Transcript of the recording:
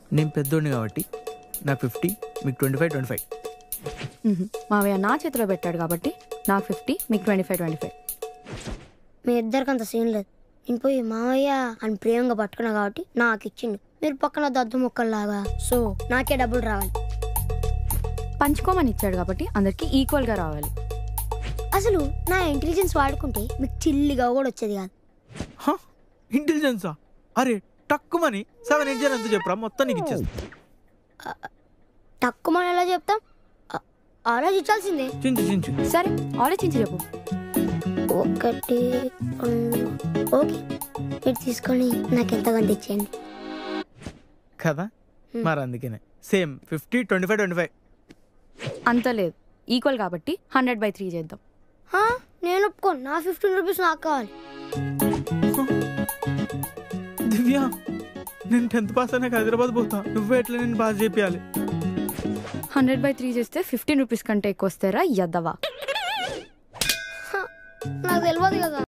నేను పెద్దోడిని కాబట్టి నాకు ఫిఫ్టీ మీకు ట్వంటీ ఫైవ్ ట్వంటీ ఫైవ్ మ్మ్. మావయ్య నా చేతిలో పెట్టాడు కాబట్టి నాకు ఫిఫ్టీ మీకు ట్వంటీ ఫైవ్ ట్వంటీ ఫైవ్ మీ ఇద్దరికి అంత సీన్ లేదు నేను పోయి మావయ్య అని ప్రేమగా పట్టుకున్నా కాబట్టి నాకు ఇచ్చిండు మీరు పక్కన దద్దు మొక్కల్లాగా సో నాకే డబ్బులు రావాలి పంచుకోమని ఇచ్చాడు కాబట్టి అందరికి ఈక్వల్గా రావాలి అసలు నా ఇంటెలిజెన్స్ వాడుకుంటే మీకు చిల్లిగా కూడా వచ్చేది కాదు ఇంటెలిజెన్సా అరే టక్కుమని సెవెన్ ఎయిట్ జీరో ఎంత చెప్పరా మొత్తం నీకు ఇచ్చేస్తా తక్కువ మనం ఎలా చెప్తాం ఆ- ఆలోచించాల్సిందే చించు చించు సరే ఆలోచించి చెప్పు ఒకటి రెండు ఓకే మీరు తీసుకొని నాకు ఎంత కొంత ఇచ్చేయండి కదా Hmm. మరి అందుకనే same fifty twenty five twenty five అంత లేదు ఈక్వల్ కాబట్టి హండ్రెడ్ బై త్రీ చేద్దాం హా? నేను ఒప్పుకోను నా ఫిఫ్టీన్ రూపీస్ నాకు కావాలి దివ్య నేను టెన్త్ పాస్ అయినాక హైదరాబాద్ పోతా నువ్వే ఎట్లా నేను బాగా చేపియాలి హండ్రెడ్ బై త్రీ చేస్తే ఫిఫ్టీన్ రూపీస్ కంటే ఎక్కువ వస్తారా ఎద్దవా నాకు తెలియదు కదా